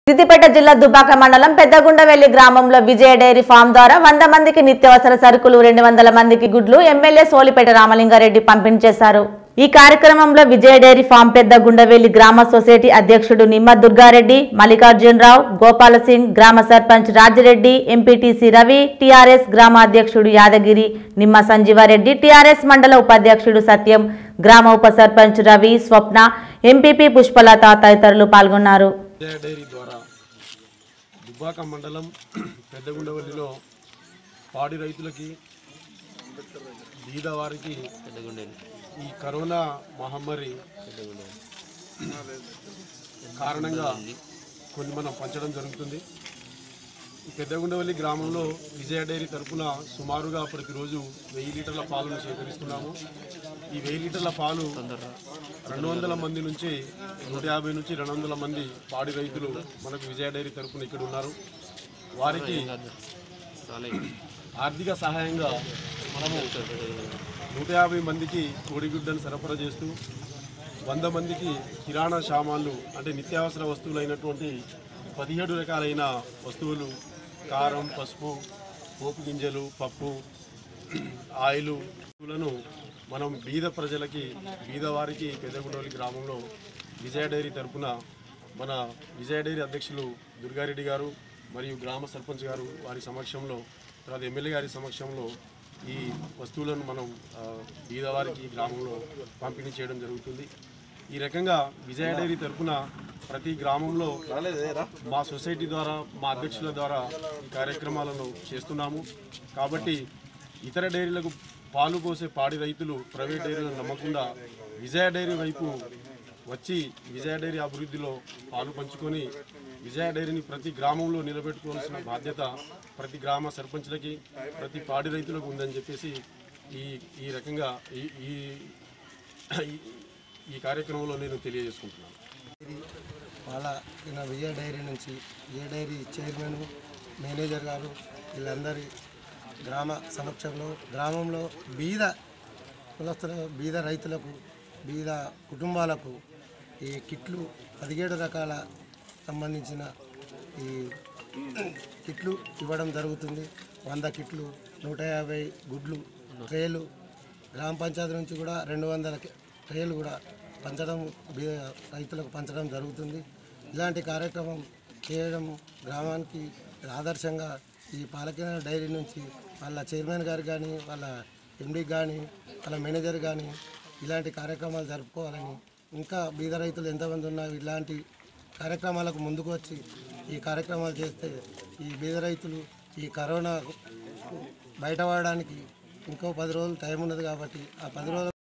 సిద్దిపేట జిల్లా దుబ్బాక మండలం పెద్దగుండవెల్లి గ్రామంలో విజయ డైరీ ఫామ్ ద్వారా వంద మందికి నిత్యావసర సరుకులు రెండు వందల మందికి గుడ్లు ఎమ్మెల్యే సోలిపేట రామలింగారెడ్డి పంపిణీ చేశారు ఈ కార్యక్రమంలో విజయ డైరీ ఫామ్ పెద్దగుండవెల్లి గ్రామ సొసైటీ అధ్యక్షుడు నిమ్మ దుర్గారెడ్డి మల్లికార్జునరావు గోపాల సింగ్ గ్రామ సర్పంచ్ రాజిరెడ్డి ఎంపీటీసీ రవి టీఆర్ఎస్ గ్రామ అధ్యక్షుడు యాదగిరి నిమ్మ సంజీవారెడ్డి టీఆర్ఎస్ మండల ఉపాధ్యక్షుడు సత్యం గ్రామ ఉప సర్పంచ్ రవి స్వప్న ఎంపీపీ పుష్పలత తదితరులు పాల్గొన్నారు విజయ డైరీ ద్వారా దుబ్బాక మండలం పెద్దగుండవల్లిలో పాడి రైతులకి బీదవారికి ఈ కరోనా మహమ్మారి కారణంగా కొన్ని మనం పంచడం జరుగుతుంది ఈ పెద్దగుండవల్లి గ్రామంలో విజయ డైరీ తరపున సుమారుగా ప్రతిరోజు వెయ్యి లీటర్ల పాలను సేకరిస్తున్నాము ఈ వెయ్యి లీటర్ల పాలు రెండు వందల మంది నుంచి నూట యాభై నుంచి రెండు వందల మంది పాడి రైతులు మనకు విజయ డైరీ తరపున ఇక్కడ ఉన్నారు వారికి ఆర్థిక సహాయంగా మనము నూట యాభై మందికి కోడిగుడ్డను సరఫరా చేస్తూ వంద మందికి కిరాణా సామాన్లు అంటే నిత్యావసర వస్తువులు అయినటువంటి పదిహేడు రకాలైన వస్తువులు కారం పసుపు పోపు గింజలు పప్పు ఆయిలు వస్తువులను మనం బీద ప్రజలకి బీద వారికి పెద్దగుండవల్లి గ్రామంలో విజయ డైరీ తరపున మన విజయ డైరీ అధ్యక్షులు దుర్గారెడ్డి గారు మరియు గ్రామ సర్పంచ్ గారు వారి సమక్షంలో తర్వాత ఎమ్మెల్యే గారి సమక్షంలో ఈ వస్తువులను మనం ఆ, బీదవారికి ఈ గ్రామంలో పంపిణీ చేయడం జరుగుతుంది ఈ రకంగా విజయ డైరీ తరపున ప్రతి గ్రామంలో మా సొసైటీ ద్వారా మా అధ్యక్షుల ద్వారా ఈ కార్యక్రమాలను చేస్తున్నాము కాబట్టి ఇతర డైరీలకు పాలు పోసే పాడి రైతులు ప్రైవేట్ డైరీలను నమ్మకుండా విజయ డైరీ వైపు వచ్చి విజయ డైరీ అభివృద్ధిలో పాలు పంచుకొని విజయ డైరీని ప్రతి గ్రామంలో నిలబెట్టుకోవాల్సిన బాధ్యత ప్రతి గ్రామ సర్పంచ్లకి ప్రతి పాడి రైతులకు ఉందని చెప్పేసి ఈ ఈ రకంగా ఈ ఈ ఈ- ఈ కార్యక్రమంలో నేను తెలియజేసుకుంటున్నాను వాళ్ళ ఈయన విజయ డైరీ నుంచి విజయ డైరీ చైర్మన్ మేనేజర్ గారు వీళ్ళందరి గ్రామ సమక్షంలో గ్రామంలో బీద కులస్తుల బీద రైతులకు బీద కుటుంబాలకు ఈ కిట్లు పదిహేడు రకాల సంబంధించిన ఈ కిట్లు ఇవ్వడం జరుగుతుంది వంద కిట్లు నూట యాభై గుడ్లు ట్రేలు గ్రామ పంచాయతీ నుంచి కూడా రెండు వందల కి- ట్రేలు కూడా పంచడం బీ- రైతులకు పంచడం జరుగుతుంది ఇలాంటి కార్యక్రమం చేయడం గ్రామానికి ఆదర్శంగా ఈ పాలకిన డైరీ నుంచి వాళ్ళ చైర్మన్ గారు కానీ వాళ్ళ ఎండీ కానీ వాళ్ళ మేనేజర్ కానీ ఇలాంటి కార్యక్రమాలు జరుపుకోవాలని ఇంకా బీద రైతులు ఎంతమంది ఉన్నా ఇలాంటి కార్యక్రమాలకు ముందుకు వచ్చి ఈ కార్యక్రమాలు చేస్తే ఈ బీద రైతులు ఈ కరోనా బయటపడడానికి ఇంకో పది రోజులు టైం ఉన్నది కాబట్టి ఆ పది రోజులు